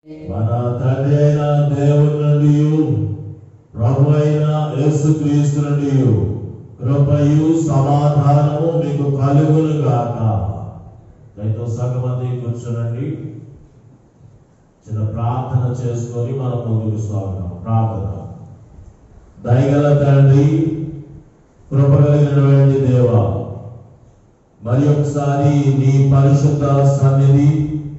మన తండ్రి అయిన దేవుని నుండి ప్రభు అయిన యేసుక్రీస్తు నుండి కృపయు సమాధానము మీకు కలుగును గాక దయతో సగమంది కూర్చోనండి చిన్న ప్రార్థన చేసుకొని మనం ముందుకు సాగుదాం ప్రార్థన దయగల తండ్రి కృపగలిగినటువంటి దేవ మరి ఒకసారి నీ పరిశుద్ధ సన్నిధి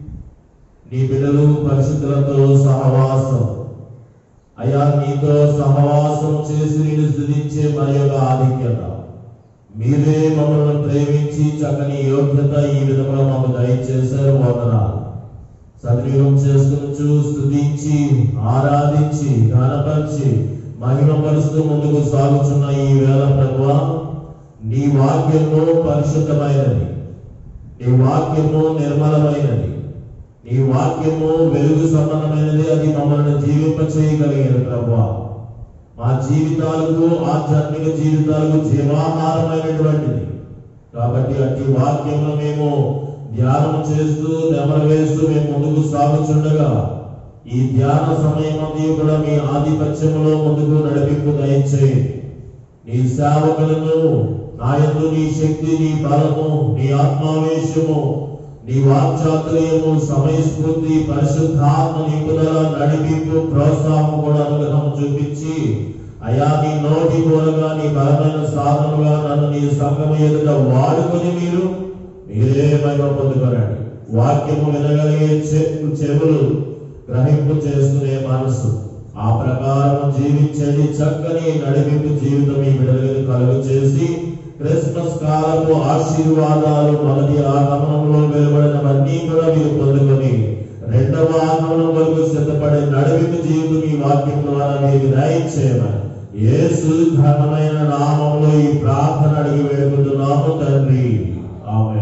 నీ బిడ్డలు పరిశుద్ధులతో సహవాసం అయ్యా నీతో సహవాసం చేసి నేను స్థుతించే మరి యొక్క ఆధిక్యత మీరే మమ్మల్ని ప్రేమించి చక్కని యోగ్యత ఈ విధంగా మాకు దయచేశారు వందనాలు సద్వినియోగం చేసుకుని స్థుతించి ఆరాధించి గణపరిచి మహిమపరుస్తూ ముందుకు సాగుతున్న ఈ వేళ ప్రభువ నీ వాక్యము పరిశుద్ధమైనది నీ వాక్యము నిర్మలమైనది నీ వాక్యము వెలుగు సంబంధమైనది అది మమ్మల్ని జీవింప చేయగలిగిన ప్రభా మా జీవితాలకు ఆధ్యాత్మిక జీవితాలకు జీవాహారమైనటువంటిది కాబట్టి అట్టి వాక్యమును మేము ధ్యానం చేస్తూ నెమరు వేస్తూ మేము ముందుకు సాగుచుండగా ఈ ధ్యాన సమయం అంతా కూడా మీ ఆధిపత్యములో ముందుకు నడిపింపు దయచేయండి నీ సేవకులను నా యందు నీ శక్తి నీ బలము నీ ఆత్మావేశము నీ వాక్చాతుర్యము సమయస్ఫూర్తి పరిశుద్ధాత్మ నిపుణుల నడిపింపు ప్రోత్సాహం కూడా అనుగ్రహం చూపించి అయా నీ నోటి కూరగా నీ బలమైన సాధనగా నన్ను నీ సంగమ ఎదుట వాడుకొని మీరు మీరే మహిమ పొందుకోరండి వాక్యము వినగలిగే చె- చెవులు గ్రహింపు చేసుకునే మనసు ఆ ప్రకారం జీవించండి చక్కని నడిపింపు జీవితం ఈ బిడ్డలకు కలుగు చేసి క్రిస్మస్ కాలపు ఆశీర్వాదాలు మొదటి ఆగమనంలో వెలువడినవన్నీ కూడా మీరు పొందుకొని రెండవ ఆగమనం వరకు సిద్ధపడే నడిపింపు జీవితం ఈ వాక్యం ద్వారా మీరు దయచేయమని యేసు ఘనమైన నామంలో ఈ ప్రార్థన అడిగి వేడుకుంటున్నాము తండ్రి ఆమె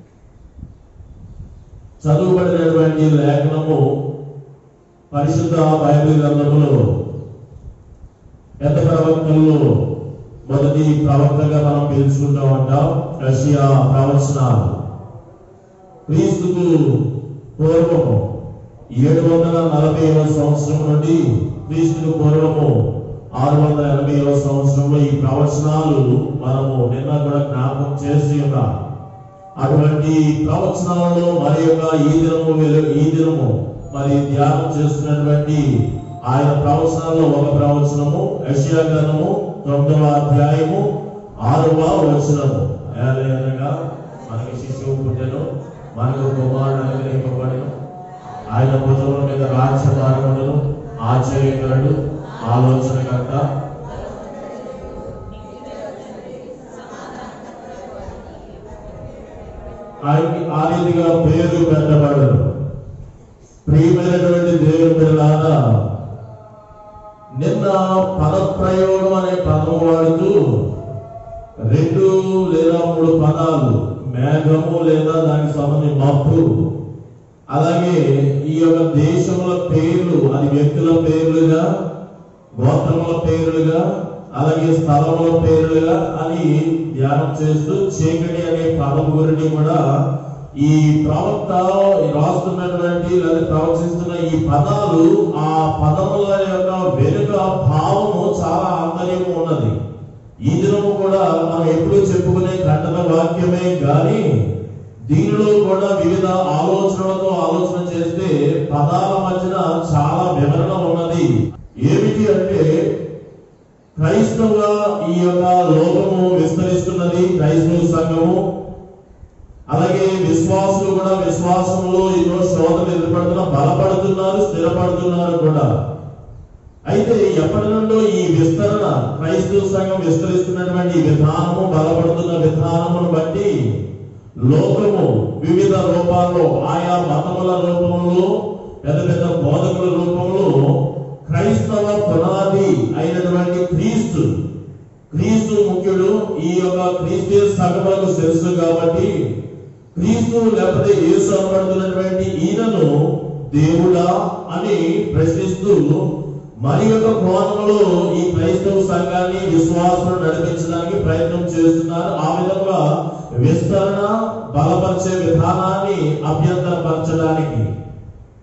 చదువుబడినటువంటి లేఖనము పరిశుద్ధ బైబిల్ గ్రంథములో పెద్ద ప్రవక్తల్లో మొదటి ప్రవక్తగా మనం పిలుచుకుంటూ ఉంటాం రష్యా ప్రవచనాలు క్రీస్తుకు పూర్వము ఏడు వందల నలభై సంవత్సరం నుండి క్రీస్తుకు పూర్వము ఆరు వందల ఎనభై సంవత్సరంలో ఈ ప్రవచనాలు మనము నిన్న కూడా జ్ఞాపకం చేసి ఉన్నాం అటువంటి ప్రవచనాలలో మరి యొక్క ఈ దినము వెలు- ఈ దినము మరి ధ్యానం చేస్తున్నటువంటి ఆయన ప్రవచనాల్లో ఒక ప్రవచనము యెషయా గ్రంథము తొమ్మిదవ అధ్యాయము ఆరవ వచనము ఏలయనగా మనకి శిశువు పుట్టెను మనకు కుమారుడు అనుగ్రహింపబడెను ఆయన భుజముల మీద రాజ్యభారములను ఆశ్చర్యకరుడు ఆలోచనకర్త ఆయనకి ఆ రీతిగా పేరు పెట్టబడదు ప్రియమైనటువంటి దేవుని బిడ్డలారా నిన్న పదప్రయోగం అనే పదం వాడుతూ రెండు లేదా మూడు పదాలు మేఘము లేదా దానికి సంబంధించిన మబ్బు అలాగే ఈ యొక్క దేశముల పేర్లు అది వ్యక్తుల పేర్లుగా గోత్రముల పేర్లుగా అలాగే స్థలముల పేర్లుగా అని ధ్యానం చేస్తూ చీకటి అనే పదం గురించి కూడా ఈ ప్రవక్త రాస్తున్నటువంటి లేదా ప్రవచిస్తున్న ఈ పదాలు ఆ పదముల యొక్క వెనుక భావము చాలా ఆంతర్యము ఉన్నది ఈ దినము కూడా మనం ఎప్పుడు చెప్పుకునే ఖండన వాక్యమే గాని దీనిలో కూడా వివిధ ఆలోచనలతో ఆలోచన చేస్తే పదాల మధ్యన చాలా వివరణ ఉన్నది ఏమిటి అంటే క్రైస్తవ ఈ యొక్క లోకము విస్తరిస్తున్నది క్రైస్తవ సంఘము అలాగే విశ్వాసులు కూడా విశ్వాసంలో ఎన్నో శోధనలు ఎదుర్పడుతున్నా బలపడుతున్నారు స్థిరపడుతున్నారు కూడా అయితే ఎప్పటి నుండో ఈ విస్తరణ క్రైస్తవ సంఘం విస్తరిస్తున్నటువంటి ఈ విధానము బలపడుతున్న విధానమును బట్టి లోకము వివిధ రూపాల్లో ఆయా మతముల రూపంలో పెద్ద పెద్ద బోధకుల రూపంలో క్రైస్తవ పునాది అయినటువంటి క్రీస్తు క్రీస్తు ముఖ్యుడు ఈ యొక్క క్రీస్తు సగములకు శిరస్సు కాబట్టి క్రీస్తు లేకపోతే యేసు అనబడుతున్నటువంటి ఈయనను దేవుడా అని ప్రశ్నిస్తూ మరి యొక్క కోణంలో ఈ క్రైస్తవ సంఘాన్ని విశ్వాసం నడిపించడానికి ప్రయత్నం చేస్తున్నారు ఆ విధంగా విస్తరణ బలపరిచే విధానాన్ని అభ్యంతరపరచడానికి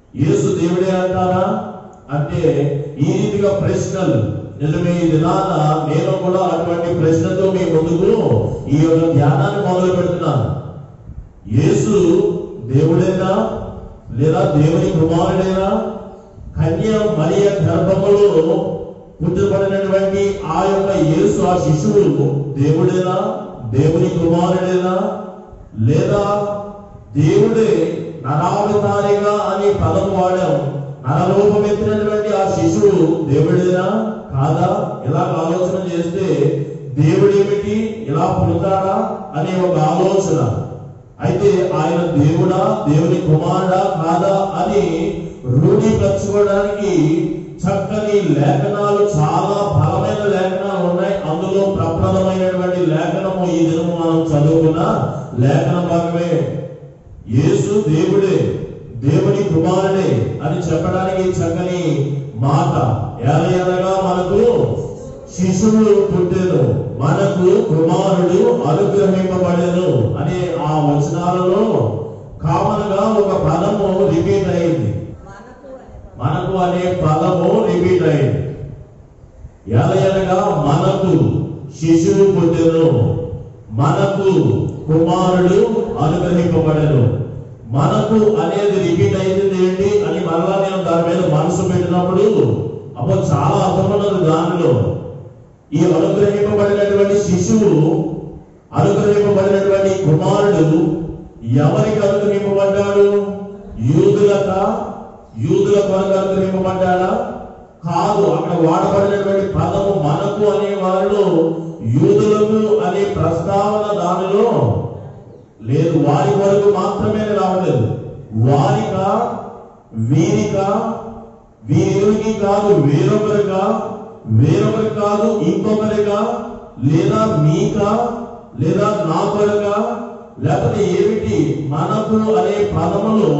యేసు దేవుడే అంటారా అంటే ఈ రీతిగా ప్రశ్నలు నిజమే ఈ దినాన నేను కూడా అటువంటి ప్రశ్నతో మీ ముందుకు ఈ యొక్క ధ్యానాన్ని మొదలు పెడుతున్నాను యేసు దేవుడేనా లేదా దేవుని కుమారుడేనా కన్య మరియ గర్భములో పుట్టబడినటువంటి ఆ యొక్క యేసు ఆ శిశువు దేవుడేనా దేవుని కుమారుడేనా లేదా దేవుడే నరావతారిగా అని పదం వాడాం నరరూపం ఎత్తినటువంటి ఆ శిశువు దేవుడేనా కాదా ఇలా ఆలోచన చేస్తే దేవుడేమిటి ఇలా పుడతాడా అనే ఒక ఆలోచన అయితే ఆయన దేవుడా దేవుని కుమారుడా కాదా అని రూఢీపరచుకోవడానికి చక్కని లేఖనాలు చాలా బలమైన లేఖనాలు ఉన్నాయి అందులో ప్రప్రదమైనటువంటి లేఖనము ఈ దినము మనం చదువుకున్న లేఖన భాగమే యేసు దేవుడే దేవుని కుమారుడే అని చెప్పడానికి చక్కని మాట ఎలయనగా మనకు శిశువులు పుట్టెను మనకు కుమారుడు అనుగ్రహింపబడెను అనే ఆ వచనాలలో కామన్ గా ఒక పదము రిపీట్ అయింది మనకు అనే మనకు అనే పదం పదము రిపీట్ అయింది ఎలయనగా మనకు శిశువు పుట్టెను మనకు కుమారుడు అనుగ్రహింపబడెను మనకు అనేది రిపీట్ అయింది ఏంటి అని మరలా నేను దాని మీద మనసు పెట్టినప్పుడు అప్పుడు చాలా అర్థం ఉన్నది దానిలో ఈ అనుగ్రహింపబడినటువంటి శిశువు అనుగ్రహింపబడినటువంటి కుమారుడు ఎవరికి అనుగ్రహింపబడ్డాడు యూదులక యూదుల కొరకు అనుగ్రహింపబడ్డాడా కాదు అక్కడ వాడబడినటువంటి పదము మనకు అనే వారిలో యూదులకు అనే ప్రస్తావన దానిలో లేదు వారి వరకు మాత్రమే రావలేదు వారిక వీరిక వీరికి కాదు వేరొకరిగా వేరొకరి కాదు ఇంకొకరిగా లేదా మీక లేదా నా కొరగా లేకపోతే ఏమిటి మనకు అనే పదములో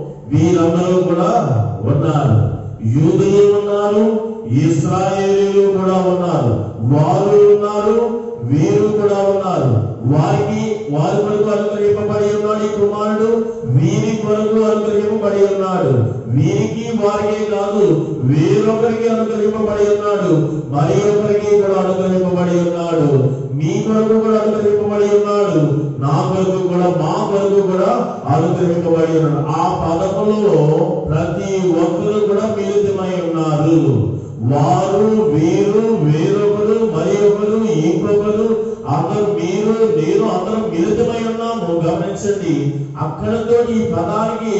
వీరందరూ కూడా ఉన్నారు యూదులు ఉన్నారు ఇస్రాయేలీలు కూడా ఉన్నారు వారు ఉన్నారు వీరు కూడా ఉన్నారు వారికి వారి కొరకు అనుగ్రహింపబడి ఉన్నాడు ఈ కుమారుడు వీరి కొరకు అనుగ్రహింపబడి ఉన్నాడు వీరికి వారికి కాదు వేరొకరికి అనుగ్రహింపబడి ఉన్నాడు మరి ఒకరికి కూడా అనుగ్రహింపబడి ఉన్నాడు మీ కొరకు కూడా అనుగ్రహింపబడి ఉన్నాడు నా కొరకు కూడా మా కొరకు కూడా అనుగ్రహింపబడి ఉన్నాడు ఆ పదములో ప్రతి ఒక్కరు కూడా మిళితమై ఉన్నారు వారు వీరు వేరొకరు మరి ఒకరు ఇంకొకరు అందరూ మీరు నేను అందరం మిళితమై ఉన్నాము గమనించండి అక్కడతో ఈ పదానికి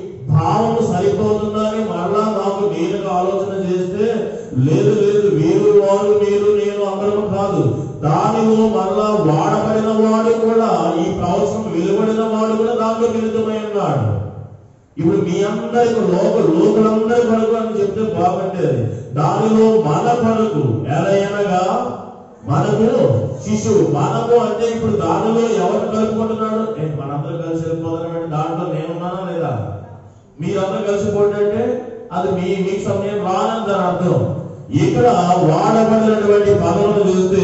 భావం సరిపోతుందని మరలా నాకు నేనుగా ఆలోచన చేస్తే లేదు లేదు వీరు వారు మీరు నేను అందరం కాదు దానిలో మరలా వాడబడిన వాడు కూడా ఈ ప్రవచనం వెలువడిన వాడు కూడా దాంట్లో మిళితమై ఉన్నాడు ఇప్పుడు మీ అందరికి లోక లోకులందరి కొరకు అని చెప్తే బాగుండేది దానిలో మన కొరకు ఎలయనగా మనకు శిశువు మనము అంటే ఇప్పుడు దానిలో ఎవరు కలుపుకుంటున్నాడు ఏ, మనందరం కలిసి వెళ్ళిపోతున్నామంటే దాంట్లో నేనున్నానా లేదా మీరందరూ కలిసిపోండి అంటే అది మీ మీకు సమయం రానని దాని అర్థం ఇక్కడ వాడబడినటువంటి పదములు చూస్తే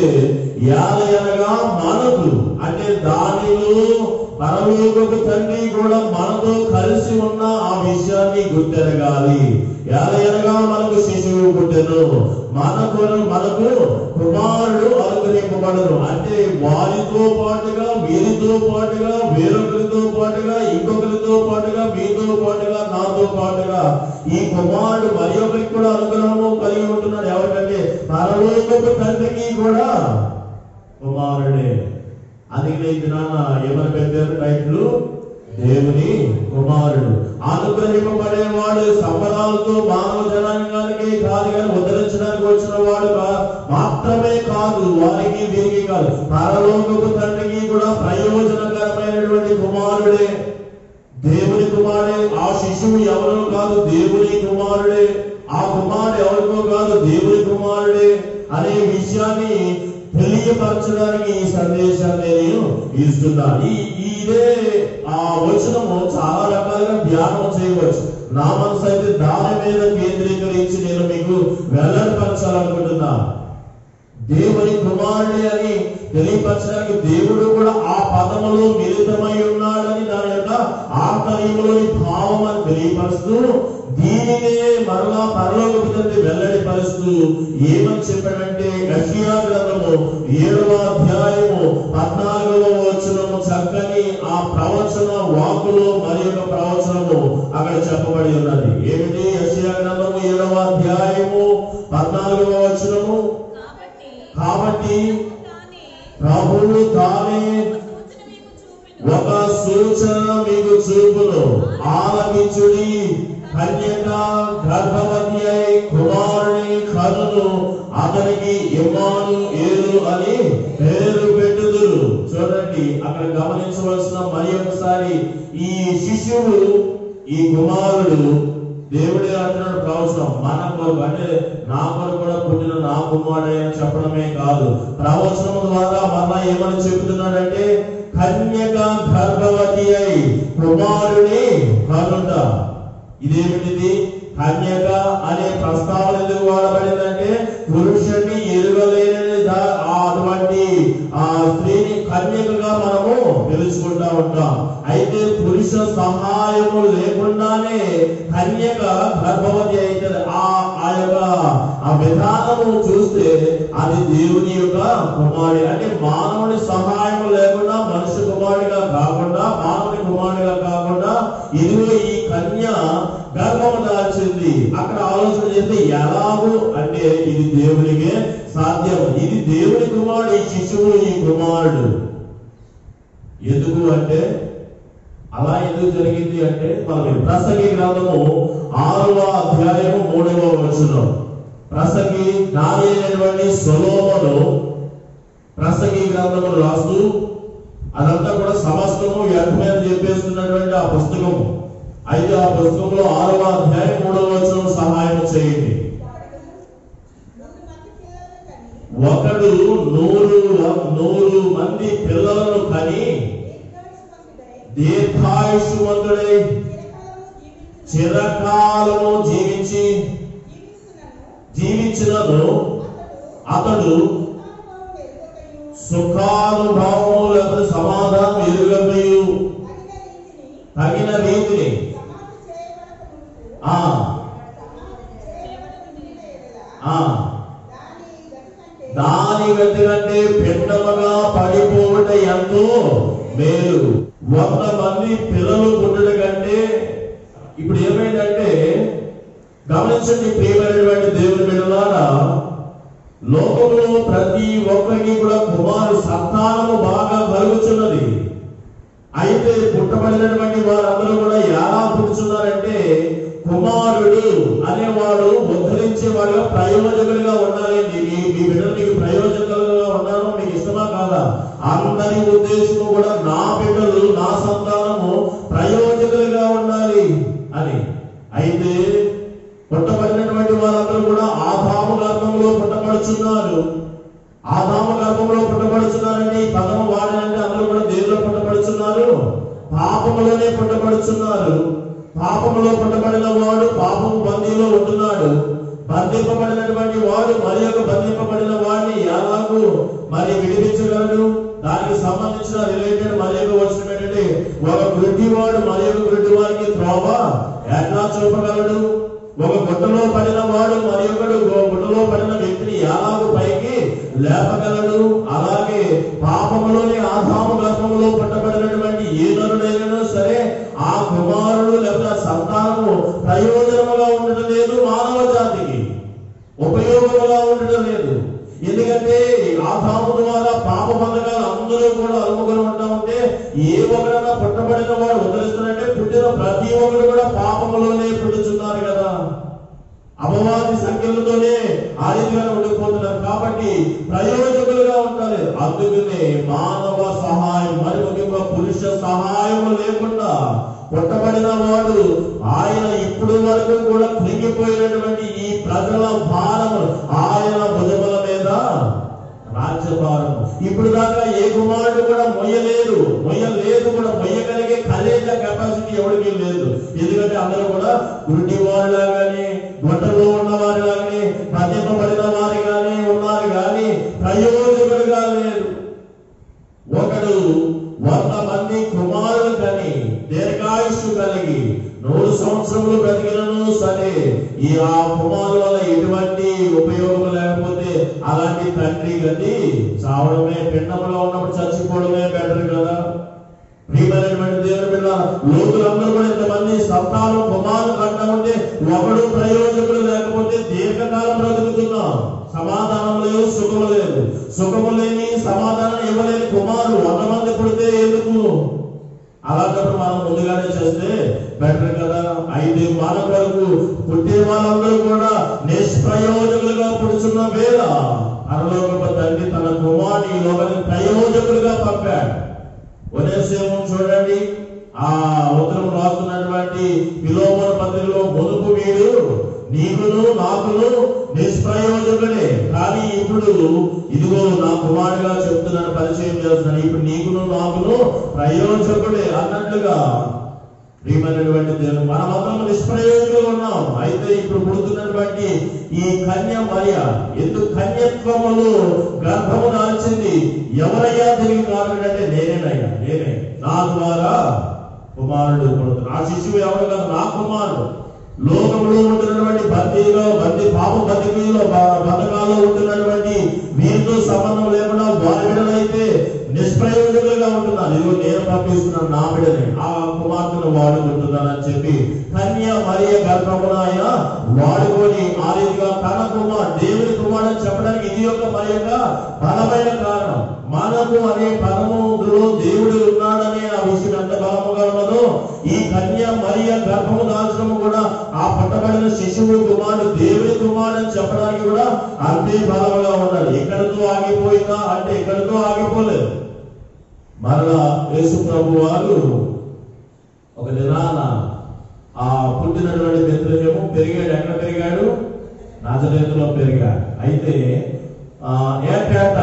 యాలయనగా మనకు అంటే దానిలో పరలోకపు తండ్రి కూడా మనతో కలిసి ఉన్న ఆ విషయాన్ని గుర్తెరగాలి యాలయనగా మనకు శిశువు పుట్టెను మనకు మనకు కుమారుడు అనుగ్రహింపబడను అంటే వారితో పాటుగా వీరితో పాటుగా వేరొకరితో పాటుగా ఇంకొకరితో పాటుగా మీతో పాటుగా నాతో పాటుగా ఈ కుమారుడు మరి ఒకరికి కూడా అనుగ్రహము కలిగి ఉంటున్నాడు ఎవరికంటే పరలోకపు తండ్రికి కూడా కుమారుడే అందుకనే ఈ దినాన ఎవరు పెట్టారు టైటిల్ దేవుని కుమారుడు అనుగ్రహింపబడేవాడు సంబరాలతో మానవ జనాంగానికి కాదు కానీ ఉద్ధరించడానికి వచ్చిన వాడు కా- మాత్రమే కాదు వారికి వీరికి కాదు పరలోకపు తండ్రికి కూడా ప్రయోజనకరమైనటువంటి కుమారుడే దేవుని కుమారుడే ఆ శిశువు ఎవరో కాదు దేవుని కుమారుడే ఆ కుమారుడు ఎవరికో కాదు దేవుని కుమారుడే అనే విషయాన్ని తెలియపరచడానికి ఈ సందేశాన్ని నేను ఇస్తున్నాను ఈ ఇదే ఆ వచనము చాలా రకాలుగా ధ్యానం చేయవచ్చు నా మనసు అయితే దాని మీద కేంద్రీకరించి నేను మీకు వెల్లడిపరచాలనుకుంటున్నాను దేవుని కుమారుడే అని తెలియపరచడానికి దేవుడు కూడా ఆ పదములో మిళితమై ఉన్నాడని దాని యొక్క ఆంతర్యంలోని భావం అని తెలియపరుస్తూ దీనినే మరలా పరలోకపు తండ్రి వెల్లడిపరుస్తూ ఏమని చెప్పాడంటే యెషయా గ్రంథము ఏడవ అధ్యాయము పద్నాలుగవ వచనము చక్కని ఆ ప్రవచన వాకులో మరి ఒక ప్రవచనము అక్కడ చెప్పబడి ఉన్నది ఏమిటి యెషయా గ్రంథము ఏడవ అధ్యాయము పద్నాలుగవ వచనము కాబట్టి కాబట్టి తానే ప్రభువు తానే ఒక సూచన మీకు ఒక సూచన మీకు చూపెను చూపును ఆలకించుడి కన్యక గర్భవతి అయి కుమారుని కనును అతనికి ఇమ్మాను ఏలు అని పేరు పెట్టుదురు చూడండి అక్కడ గమనించవలసిన మరి ఒకసారి ఈ శిష్యుడు ఈ కుమారుడు దేవుడే అంటున్నాడు ప్రవచనం మన కొరకు అంటే నా కొరకు కూడా పుట్టిన నా కుమారుడే అని చెప్పడమే కాదు ప్రవచనం ద్వారా మరలా ఏమని చెబుతున్నాడంటే కన్యక గర్భవతి అయి కుమారుని కనుట ఇదేమిటిది కన్యక అనే ప్రస్తావన ఎందుకు వాడబడిందంటే పురుషుణ్ణి ఎరుగలేని దా- ఆ అటువంటి ఆ స్త్రీని కన్యకగా మనము పిలుచుకుంటా ఉంటాం అయితే పురుష సహాయము లేకుండానే కన్యక గర్భవతి అవుతుంది ఆ ఆ యొక్క ఆ విధానము చూస్తే అది దేవుని యొక్క కుమారుడి అంటే మానవుని సహాయం లేకుండా మనుష్య కుమారుడిగా కాకుండా మానవుని కుమారుడిగా కాకుండా ఇదిగో ఈ కన్య గర్భము దాల్చింది అక్కడ ఆలోచన చేస్తే ఎలాగూ అంటే ఇది దేవునికే సాధ్యం ఇది దేవుని కుమారుడు ఈ శిశువు ఈ కుమారుడు ఎందుకు అంటే అలా ఎందుకు జరిగింది అంటే మనకి ప్రసంగి గ్రంథము ఆరవ అధ్యాయము మూడవ వచనం ప్రసంగి జ్ఞాని అయినటువంటి సొలోమను ప్రసంగి గ్రంథము రాస్తూ అదంతా కూడా సమస్తము వ్యర్థమైన చెప్పేస్తున్నటువంటి ఆ పుస్తకము అయితే ఆ పుస్తకంలో ఆరవ అధ్యాయం మూడవ వచనం సహాయం చేయండి ఒకడు నూరు నూరు మంది పిల్లలను కని దీర్ఘాయుష్మంతుడై చిరకాలము జీవించి జీవించినను అతడు సుఖానుభవము లేకపోతే సమాధానం ఎరుగమయు తగిన రీతిని ఆ ఆ దాని గతి కంటే పిండముగా పడిపోవట ఎంతో మేలు వంద మంది పిల్లలు పుట్టడం కంటే ఇప్పుడు ఏమైందంటే గమనించండి ప్రియమైనటువంటి దేవుని బిడ్డలారా లోకంలో ప్రతి ఒక్కరికి కూడా కుమారు సంతానము బాగా కలుగుతున్నది అయితే పుట్టబడినటువంటి వారందరూ కూడా ఎలా పుట్టుచున్నారంటే కుమారుడు అనేవాడు ఉద్ధరించేవాడుగా ప్రయోజకులుగా ఉండాలండి మీ మీ బిడ్డలు మీకు ప్రయోజకులుగా ఉండాలో మీకు ఇష్టమా కాదా అందరి ఉద్దేశము కూడా నా బిడ్డలు నా సంతానము ప్రయోజకులుగా ఉండాలి అని అయితే పుట్టబడినటువంటి వారందరూ కూడా ఆదాము గర్భంలో పుట్టబడుచున్నారు ఆదాము గర్భంలో పుట్టబడుచున్నారండి ఈ పదము వాడినంటే అందరూ కూడా దేవులో పుట్టబడుచున్నారు పాపములోనే పుట్టబడుచున్నారు పాపములో పుట్టబడిన వాడు పాపము బందీలో ఉంటున్నాడు బంధింపబడినటువంటి వాడు మరి యొక్క బంధింపబడిన వాడిని ఎలాగూ మరి విడిపించగలడు దానికి సంబంధించిన రిలేటెడ్ మరి యొక్క వచ్చిన ఏంటంటే ఒక గుడ్డి వాడు మరి యొక్క గుడ్డి వారికి త్రోవ ఎట్లా చూపగలడు ఒక గుట్టలో పడిన వాడు మరి ఒకడు గుట్టలో పడిన వ్యక్తిని ఎలాగూ పైకి లేపగలడు అలాగే పాపములోని ఆదాము గర్భములో పుట్టబడినటువంటి ఏ నరుడైనను సరే ఆ కుమారుడు లేదా సంతానము ప్రయోజనముగా ఉండడం లేదు మానవ జాతికి ఉపయోగముగా ఉండడం లేదు ఎందుకంటే ఆదాము ద్వారా పాప బంధకాలు అందరూ కూడా అలుముకొని ఉంటా ఉంటే ఏ ఒకడన్నా పుట్టబడిన వాడు ఉదరిస్తారంటే పుట్టిన ప్రతి ఒక్కరు కూడా పాపములోనే పుట్టుచున్నారు కదా అపవాది సంఖ్యలతోనే ఆ రీతిగా ఉండిపోతున్నారు కాబట్టి ప్రయోజకులుగా ఉండాలి అందుకనే మానవ సహాయం మరి ముఖ్యంగా పురుష సహాయం లేకుండా పుట్టబడిన వాడు ఆయన ఇప్పుడు వరకు కూడా కృంగిపోయినటువంటి ఈ ప్రజల భారము ఆయన భుజముల మీద రాజ్యభారం ఇప్పుడు దాకా ఏ కుమారుడు కూడా మొయ్యలేదు మొయ్యలేదు కూడా మొయ్యగలిగే కలేజ కెపాసిటీ ఎవరికి లేదు ఎందుకంటే అందరూ కూడా గుడ్డి వారిలాగానే గుట్టలో ఉన్న వారిలాగానే బంధింపబడిన వారిగానే ఉన్నారు కానీ ప్రయోజకులుగా లేరు ఒకడు వంద మంది కుమారులు కని దీర్ఘ ఈ ఆ కుమారుల వల్ల ఎటువంటి ఉపయోగం లేకపోతే అలాంటి తండ్రి గతి చావడమే పిండంలో ఉన్నప్పుడు చచ్చిపోవడమే బెటర్ కదా ప్రియమైనటువంటి దేవుని బిడ్డ లోకులందరూ కూడా ఇంతమంది సంతానం కుమారులు కంటా ఉంటే ఒకడు ప్రయోజకుడు లేకపోతే దీర్ఘకాలం బ్రతుకుతున్నాం సమాధానం లేదు సుఖము లేదు సుఖము లేని సమాధానం ఇవ్వలేని కుమారుడు వంద మంది పుడితే ఎందుకు అలాంటప్పుడు మనం ముందుగానే చేస్తే బెటర్ కదా ఐదు వాళ్ళ వరకు పుట్టే వాళ్ళందరూ కూడా నిష్ప్రయోజకులుగా పుడుచున్న వేళ పరలోకపు తండ్రి తన కుమారుని ఈ లోకానికి ప్రయోజకులుగా పంపాడు ఉదయసేమం చూడండి ఆ ఉత్తరం రాస్తున్నటువంటి విలోమన పత్రికలో మునుపు వీడు నీకును నాకును నిష్ప్రయోజకుడే కానీ ఇప్పుడు ఇదిగో నా కుమారుడుగా చెప్తున్నాను పరిచయం చేస్తున్నాను ఇప్పుడు నీకును నాకును ప్రయోజకుడే అన్నట్లుగా ప్రియమైనటువంటి దేవుడు మనమందరం నిష్ప్రయోజకులు ఉన్నాం అయితే ఇప్పుడు పుడుతున్నటువంటి ఈ కన్య మరియ ఎందుకు కన్యత్వములు గర్భము దాల్చింది ఎవరయ్యా దీనికి కారణం అంటే నేనేనయ్యా నేనే నా ద్వారా కుమారుడు పుడుతున్నాడు ఆ శిశువు ఎవరు కాదు నా కుమారుడు లోకంలో ఉంటున్నటువంటి బందీలో బందీ పాప బతికీలో బతకాల్లో ఉంటున్నటువంటి వీరితో సంబంధం లేకుండా వారి బిడ్డలైతే నిష్ప్రయోజకులుగా ఉంటున్నారు ఇదిగో నేను పంపిస్తున్నాను నా బిడ్డని ఆ కుమార్తెను వాడుకుంటున్నాను అని చెప్పి కన్య మరియ గర్భమున ఆయన వాడుకొని ఆ రీతిగా తన కుమార్ దేవుని కుమారుడు అని చెప్పడానికి ఇది యొక్క మరి యొక్క బలమైన కారణం మనము అనే పరములో దేవుడు ఉన్నాడనే ఆ విషయం ఎంత బలముగా ఉన్నదో ఈ కన్య మరియ గర్భము దాల్చడము కూడా ఆ పట్టబడిన శిశువు కుమారుడు దేవుని కుమారుడు అని చెప్పడానికి కూడా అంతే బలముగా ఉన్నది ఎక్కడితో ఆగిపోయిందా అంటే ఎక్కడితో ఆగిపోలేదు మరలా యేసు ప్రభు వారు ఒక దినాన ఆ పుట్టినటువంటి బెత్లహేము పెరిగాడు ఎక్కడ పెరిగాడు నాజరేతులో పెరిగాడు అయితే ఆ ఏటేట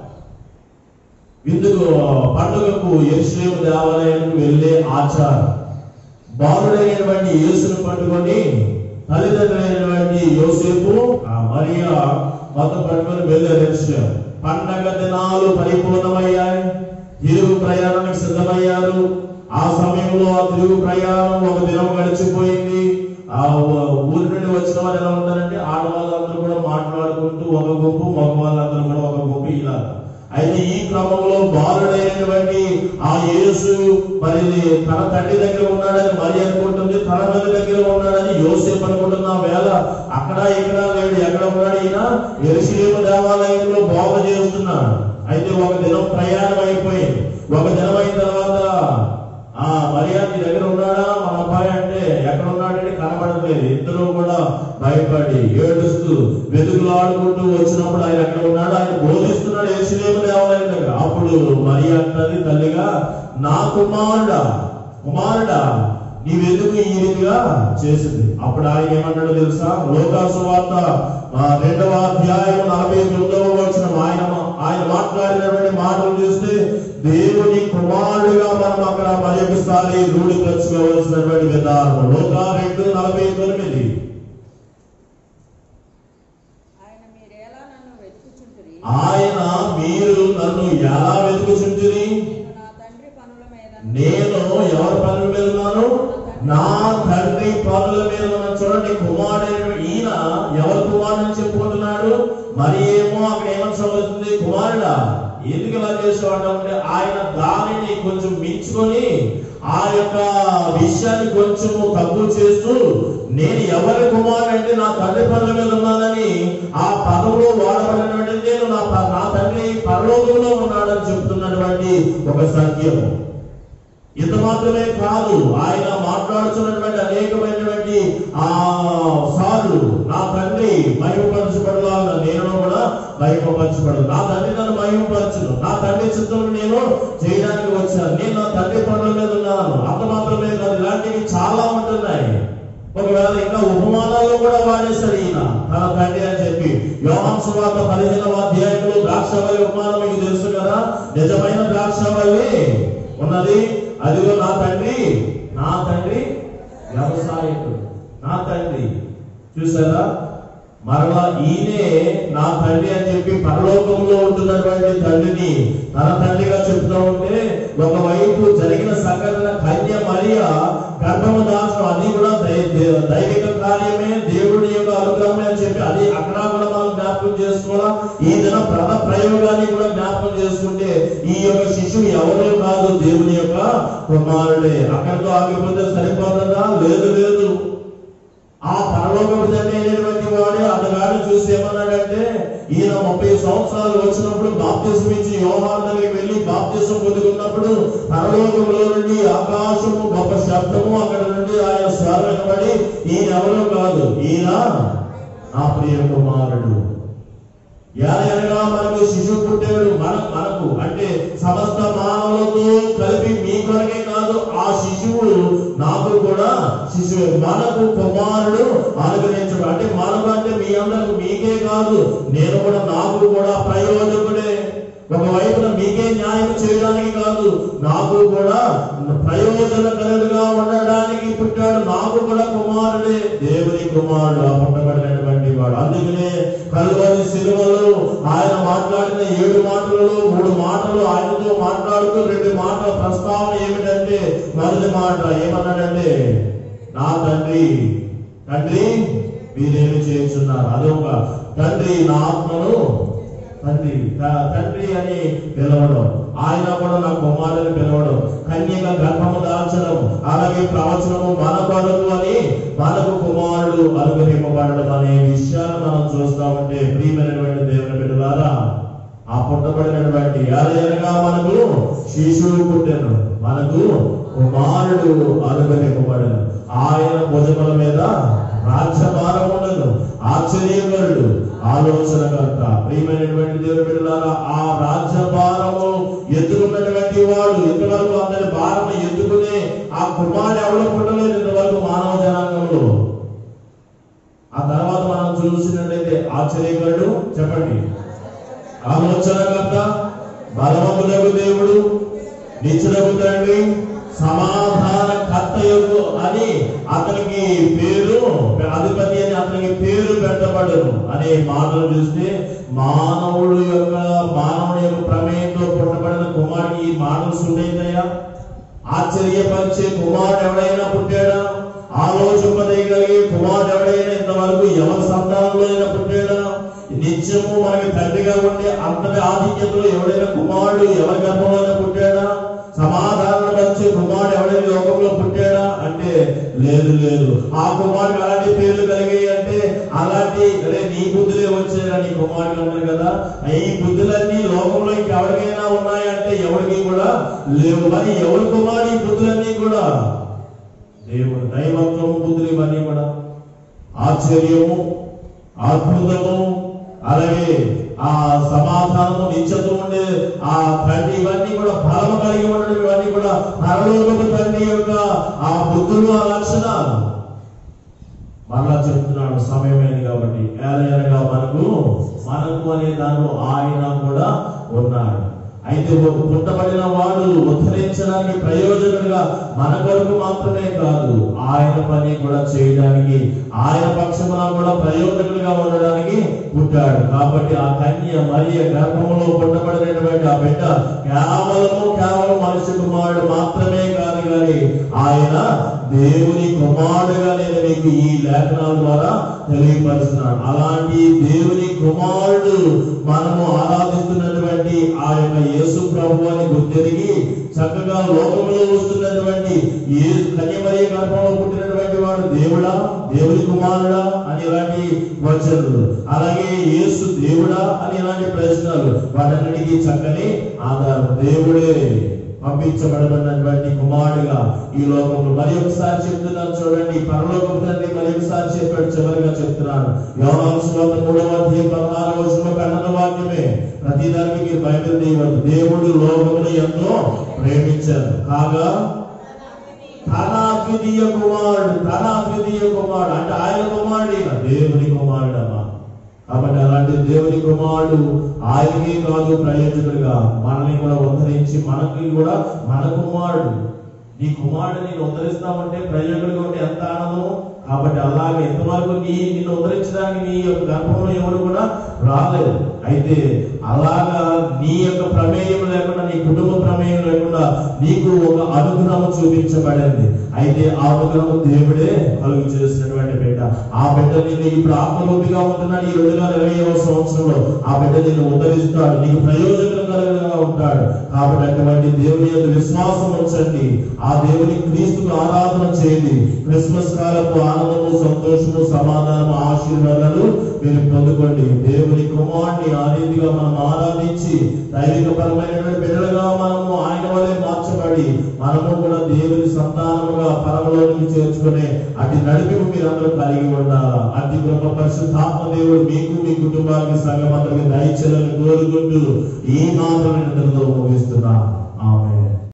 విందుకు పండుగకు ఎరుసలేము దేవాలయానికి వెళ్ళే ఆచారం బాలుడైనటువంటి యేసును పట్టుకొని తల్లిదండ్రులైనటువంటి యోసేపు ఆ మరియా మొత్తం పట్టుకొని వెళ్ళారు ఎరుసలేము పండగ దినాలు పరిపూర్ణమయ్యాయి తిరుగు ప్రయాణానికి సిద్ధమయ్యారు ఆ సమయంలో ఆ తిరుగు ప్రయాణం ఒక దినం గడిచిపోయింది ఆ ఊ- ఊరి నుండి వచ్చిన వారు ఎలా ఉంటారంటే ఆడవాళ్ళందరూ కూడా మాట్లాడుకుంటూ ఒక గుంపు మగవాళ్ళందరూ కూడా ఒక గుంపు ఇలా అయితే ఈ క్రమంలో బాలుడైనటువంటి ఆ యేసు మరి తన తండ్రి దగ్గర ఉన్నాడని మరి అనుకుంటుంది తన తల్లి దగ్గర ఉన్నాడని యోసేపు అనుకుంటున్న వేళ అక్కడ ఇక్కడ లేడు ఎక్కడ ఉన్నాడు ఈయన ఎరుసలేము దేవాలయంలో బోధ చేస్తున్నాడు అయితే ఒక దినం ప్రయాణం అయిపోయింది ఒక దినం అయిన తర్వాత ఆ మరియా నీ దగ్గర ఉన్నాడా మన అబ్బాయి అంటే ఎక్కడ ఉన్నాడంటే కనబడలేదు ఇద్దరు కూడా భయపడి ఏడుస్తూ వెతుకులాడుకుంటూ వచ్చినప్పుడు ఆయన ఎక్కడ ఉన్నాడు ఆయన బోధిస్తున్నాడు ఏసులేము దేవాలయం దగ్గర అప్పుడు మరియా అంటది తల్లిగా నా కుమారుడా కుమారుడా నీవెందుకు ఈ రీతిగా చేసింది అప్పుడు ఆయన ఏమన్నాడు తెలుసా లోకాసు వార్త ఆ, రెండవ అధ్యాయం నలభై తొమ్మిదవ వచ్చిన ఆయన ఆయన మాట్లాడినటువంటి మాటలు చూస్తే దేవుని కుమారుడిగా మనం అక్కడ మరొకసారి రూఢి తెచ్చుకోవాల్సినటువంటి విధానం లోక రెండు నలభై తొమ్మిది ఆయన మీరేలా నన్ను వెతుకుచుంటిరి ఆయన మీరు నన్ను ఎలా వెతుకుచుంటిరి నేను నా తండ్రి పనుల మీద నేను ఎవరి పనుల మీద ఉన్నాను నా తండ్రి పనుల మీద ఉన్నాను చూడండి కుమారుడు ఈయన ఎవరు కుమారుడు అని చెప్పుకుంటున్నాడు మరి ఏమో అక్కడ ఏమని చదువుతుంది కుమారుడా ఎందుకు ఇలా చేసేవాడు అంటే ఆయన దానిని కొంచెం మించుకొని ఆ యొక్క విషయాన్ని కొంచెం తక్కువ చేస్తూ నేను ఎవరి కుమారుడు అంటే నా తండ్రి పనుల మీద ఉన్నానని ఆ పదవులో వాడబడినటువంటి నేను నా ప- నా తండ్రి పరలోకంలో ఉన్నాడని చెప్తున్నటువంటి ఒక సత్యము ఇంత మాత్రమే కాదు ఆయన మాట్లాడుతున్నటువంటి అనేకమైనటువంటి ఆ సార్లు నా తండ్రి మహిమపరచబడలాగా నేను కూడా మహిమపరచబడదు నా తండ్రి నన్ను మహిమపరచును నా తండ్రి చిత్తం నేను చేయడానికి వచ్చాను నేను నా తండ్రి పనుల మీద ఉన్నాను అంత మాత్రమే కాదు ఇలాంటివి చాలా ఉంటున్నాయి ఒకవేళ ఇంకా ఉపమానాల్లో కూడా వాడేశాడు ఈయన తన తండ్రి అని చెప్పి యోహాన్ సువార్త పదిహేనవ అధ్యాయంలో ద్రాక్షవల్లి ఉపమానం మీకు తెలుసు కదా నిజమైన ద్రాక్షవల్లి ఉన్నది అదిగో నా తండ్రి నా తండ్రి వ్యవసాయకుడు నా తండ్రి చూసారా మరలా ఈయనే నా తండ్రి అని చెప్పి పరలోకంలో ఉంటున్నటువంటి తండ్రిని తన తండ్రిగా చెప్తూ ఉంటే ఒకవైపు జరిగిన సంఘటన కన్య మరియ గర్భము దాచడం అది కూడా దై- దే- దైవిక కార్యమే దేవుడి యొక్క అనుగ్రహమే అని చెప్పి అది అక్కడ కూడా మనం జ్ఞాపకం చేసుకోవాలా ఈ దిన ప్రథ ప్రయోగాన్ని కూడా జ్ఞాపకం చేసుకుంటే ఈ యొక్క శిశువు ఎవరో కాదు దేవుని యొక్క కుమారుడే అక్కడితో ఆగిపోతే సరిపోతుందా లేదు లేదు ఆ పరలోకపు తండ్రి అయినటువంటి వాడే అతగాడిని చూసి ఏమన్నాడంటే ఈయన ముప్పై సంవత్సరాలు వచ్చినప్పుడు బాప్తిసం ఇచ్చి యోహాన్ దగ్గరికి వెళ్ళి బాప్తిసం పొందుకున్నప్పుడు పరలోకంలో నుండి ఆకాశము గొప్ప శబ్దము అక్కడ నుండి ఆయన స్వరం వినబడి ఈయన ఎవరో కాదు ఈయన నా ప్రియ కుమారుడు ఎలాగనగా మనకు శిశువు పుట్టాడు మన మనకు అంటే సమస్త మానవులతో కలిపి మీ కొరకే కాదు ఆ శిశువు నాకు కూడా శిశువు మనకు కుమారుడు అనుగ్రహించడు అంటే మనకు అంటే మీ అందరికి మీకే కాదు నేను కూడా నాకు కూడా ప్రయోజకుడే ఒకవైపున మీకే న్యాయం చేయడానికి కాదు నాకు కూడా ప్రయోజనకరుడుగా ఉండడానికి పుట్టాడు నాకు కూడా కుమారుడే దేవుని కుమారుడు ఆ పుట్టబడినటువంటి వాడు అందుకనే కలువరి సిలువలో ఆయన మాట్లాడిన ఏడు మాటలలో మూడు మాటలు ఆయనతో మాట్లాడుతూ రెండు మాటల ప్రస్తావన ఏమిటంటే మొదటి మాట ఏమన్నాడంటే నా తండ్రి తండ్రి మీరేమి చేస్తున్నారు అదొక తండ్రి నా ఆత్మను తండ్రి త- తండ్రి అని పిలవడం ఆయన కూడా నా కుమారుని పిలవడం కన్యక గర్భము దాల్చడం అలాగే ప్రవచనము మన కొరకు అని మనకు కుమారుడు అనుగ్రహింపబడడం అనే విషయాన్ని మనం చూస్తా ఉంటే ప్రియమైనటువంటి దేవుని బిడ్డలారా ఆ పుట్టబడినటువంటి ఏలయనగా మనకు శిశువు పుట్టెను మనకు కుమారుడు అనుగ్రహింపబడను ఆయన భుజముల మీద రాజ్యభారం ఉండదు ఆశ్చర్యకరుడు ఆలోచనకర్త ప్రియమైనటువంటి దేవుని బిడ్డలారా ఆ రాజ్యభారము ఎత్తుకున్నటువంటి వాడు ఇంతవరకు అందరి భారం ఎత్తుకునే ఆ కుమారుడు ఎవరు పుట్టలేదు ఇంతవరకు మానవ జనాంగంలో ఆ తర్వాత మనం చూసినట్లయితే ఆశ్చర్యకరుడు చెప్పండి ఆలోచనకర్త బలవంతులకు దేవుడు నిచ్చులకు తండ్రి సమాధాన కర్తయ్యకు అని అతనికి పేరు అధిపతి అని అతనికి పేరు పెట్టబడను అనే మాటలు చూస్తే మానవుడు యొక్క మానవుడి యొక్క ప్రమేయంతో పుట్టబడిన కుమారుడికి ఈ మాటలు సుడైందయ్యా ఆశ్చర్యపరిచే కుమారుడు ఎవడైనా పుట్టాడా ఆలోచింపదగలిగే కుమారుడు ఎవడైనా ఇంతవరకు ఎవరి సంతానంలో అయినా పుట్టాడా నిత్యము మనకి తండ్రిగా ఉండే అంతటి ఆధిక్యతలో ఎవడైనా కుమారుడు ఎవరి గర్భంలో పుట్టాడా సమాధానం వచ్చే కుమారుడు ఎవడైనా లోకంలో పుట్టాడా అంటే లేదు లేదు ఆ కుమారుడు అలాంటి పేర్లు కలిగాయి అంటే అలాంటి అరే నీ బుద్ధులే వచ్చాయా నీ కుమారుడు అన్నారు కదా ఈ బుద్ధులన్నీ లోకంలో ఇంకెవరికైనా ఉన్నాయంటే ఎవరికి కూడా లేవు మరి ఎవరి కుమారుడు ఈ బుద్ధులన్నీ కూడా దేవుడు దైవత్వము బుద్ధులు ఇవన్నీ కూడా ఆశ్చర్యము అద్భుతము అలాగే ఆ సమాధానము నిత్యత్వం ఉండే ఆ తండ్రి ఇవన్నీ కూడా ఫలము కలిగి ఉండడం ఇవన్నీ కూడా పరలోకపు తండ్రి యొక్క ఆ బుద్ధులు ఆ లక్షణాలు మరలా చెప్తున్నాడు సమయమైంది కాబట్టి ఏలయనగా మనకు మనకు అనే దానిలో ఆయన కూడా ఉన్నాడు అయితే ఒక పుట్టబడిన వాడు ఉద్ధరించడానికి ప్రయోజకుడిగా మన కొరకు మాత్రమే కాదు ఆయన పని కూడా చేయడానికి ఆయన పక్షమున కూడా ప్రయోజకుడిగా ఉండడానికి పుట్టాడు కాబట్టి ఆ కన్య మరియ గర్భంలో పుట్టబడినటువంటి ఆ బిడ్డ కేవలము కేవలం మనిషి కుమారుడు మాత్రమే కాదు కానీ ఆయన దేవుని కుమారుడుగా నేను మీకు ఈ లేఖనాల ద్వారా తెలియపరుస్తున్నాను అలాంటి దేవుని కుమారుడు మనము ఆరాధిస్తున్నటువంటి ఆ యొక్క యేసు ప్రభు అని గుర్తెరిగి చక్కగా లోకంలో వస్తున్నటువంటి ఏ కన్యమయ్య గర్భంలో పుట్టినటువంటి వాడు దేవుడా దేవుని కుమారుడా అని ఇలాంటి వచనాలు అలాగే యేసు దేవుడా అని ఇలాంటి ప్రశ్నలు వాటన్నిటికీ చక్కని ఆధారం దేవుడే పంపించబడబడినటువంటి కుమారుడుగా ఈ లోకంలో మరి ఒకసారి చెప్తున్నాను చూడండి పరలోకం తండ్రి మరి ఒకసారి చెప్పాడు చివరిగా చెప్తున్నాను యోహాను సువార్త మూడవ అధ్యాయం పదహారు వచనం కన్నడ వాక్యమే ప్రతి దానికి బైబిల్ దేవుడు దేవుడు లోకమును ఎంతో ప్రేమించారు కాగా తన అద్వితీయ కుమారుడు తన అద్వితీయ కుమారుడు అంటే ఆయన కుమారుడు ఈయన, దేవుని కుమారుడు అమ్మా కాబట్టి అలాంటి దేవుని కుమారుడు ఆయనకే కాదు ప్రయోజకుడిగా మనల్ని కూడా ఉద్ధరించి మనకి కూడా మన కుమారుడు నీ కుమారుడు నేను ఉద్ధరిస్తామంటే ప్రయోజకుడిగా ఉంటే ఎంత ఆనందం కాబట్టి అలాగే ఇంతవరకు నీ నిన్ను ఉద్ధరించడానికి నీ యొక్క గర్భంలో ఎవరు కూడా రాలేదు అయితే అలాగా నీ యొక్క ప్రమేయం లేకుండా నీ కుటుంబ ప్రమేయం లేకుండా నీకు ఒక అనుగ్రహం చూపించబడింది అయితే ఆ అనుగ్రహం దేవుడే కలుగు చేసినటువంటి బిడ్డ ఆ బిడ్డ నిన్ను ఇప్పుడు ఆత్మరూపిగా ఉంటున్నాడు ఈ రెండు వేల ఇరవై సంవత్సరంలో ఆ బిడ్డ నిన్ను ఉద్ధరిస్తాడు నీకు ప్రయోజనకరంగా ఉంటాడు కాబట్టి అటువంటి దేవుని యొక్క విశ్వాసం ఉంచండి ఆ దేవుని క్రీస్తుకు ఆరాధన చేయండి క్రిస్మస్ కాలపు ఆనందము సంతోషము సమాధానము ఆశీర్వాదాలు మీరు పొందుకోండి దేవుని కుమారుని ఆ రీతిగా మనం ఆరాధించి దైవికపరమైనటువంటి బిడ్డలుగా మనము ఆయన వలె మార్చబడి మనము కూడా దేవుని సంతానముగా పరమలోనికి చేర్చుకునే అటు నడిపి మీరందరూ కలిగి ఉండాలా అతి గొప్ప పరిశుద్ధాత్మ దేవుడు మీకు మీ కుటుంబానికి సంగమందరికి దయచేయాలని కోరుకుంటూ ఈ మాత్రం నేను ముగిస్తున్నా ఆమె